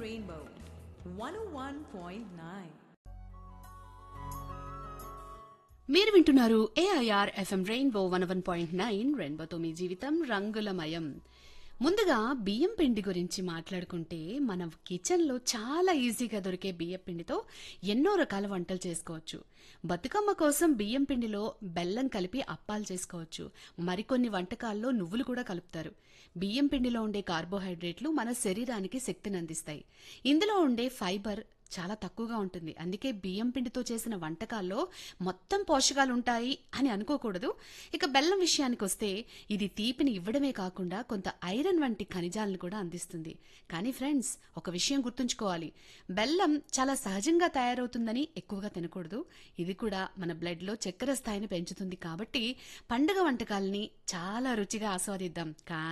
Rainbow 101.9. మీరు వింటున్నారు AIR FM rainbow one one point nine రెయిన్బోతో మీ జీవితం రంగులమయం ముందుగా బియ్యం పిండి గురించి మాట్లాడుకుంటే మన కిచెన్లో చాలా ఈజీగా దొరికే బియ్యం పిండితో ఎన్నో రకాల వంటలు చేసుకోవచ్చు బతుకమ్మ కోసం బియ్యం పిండిలో బెల్లం కలిపి అప్పాలు చేసుకోవచ్చు మరికొన్ని వంటకాల్లో నువ్వులు కూడా కలుపుతారు బియ్యం పిండిలో ఉండే కార్బోహైడ్రేట్లు మన శరీరానికి శక్తిని అందిస్తాయి ఇందులో ఉండే ఫైబర్ చాలా తక్కువగా ఉంటుంది అందుకే బియ్యం పిండితో చేసిన వంటకాల్లో మొత్తం పోషకాలు ఉంటాయి అని అనుకోకూడదు ఇక బెల్లం విషయానికి వస్తే ఇది తీపిని ఇవ్వడమే కాకుండా కొంత ఐరన్ వంటి ఖనిజాలను కూడా అందిస్తుంది కానీ ఫ్రెండ్స్ ఒక విషయం గుర్తుంచుకోవాలి బెల్లం చాలా సహజంగా తయారవుతుందని ఎక్కువగా తినకూడదు ఇది కూడా మన బ్లడ్లో చక్కెర స్థాయిని పెంచుతుంది కాబట్టి పండుగ వంటకాలని చాలా రుచిగా ఆస్వాదిద్దాం కానీ